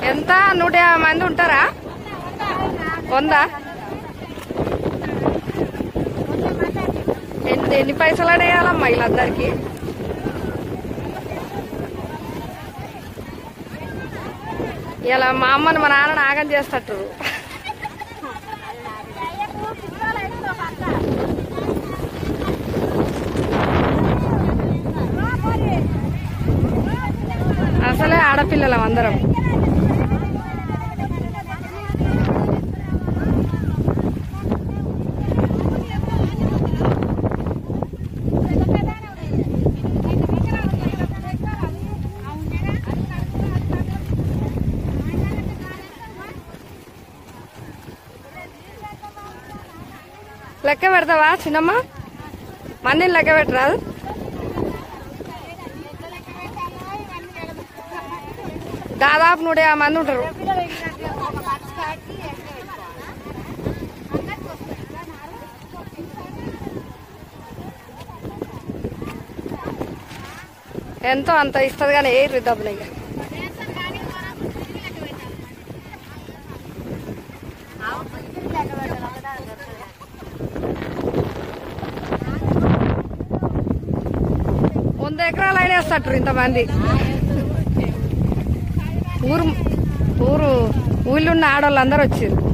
ఎంత నూట యాభై మంది ఉంటారా వంద ఎన్ని ఎన్ని పైసలు అడేయాలమ్మా వీళ్ళందరికీ ఇలా మా అమ్మని మా నాన్న ఆగం చేస్తట్టు అసలే ఆడపిల్లలం అందరం లెక్క పెడతావా చిన్నమ్మ మందిని లెక్క పెట్టరాదు దాదాపు నూట యాభై మంది ఉంటారు ఎంతో అంత ఇస్తుంది కానీ ఏ డబ్బులు ఇక వంద ఎకరాలు అయినా వేస్తట్టు ఇంతమంది ఊరు ఊరు ఊళ్ళో ఉన్న ఆడవాళ్ళు అందరూ వచ్చారు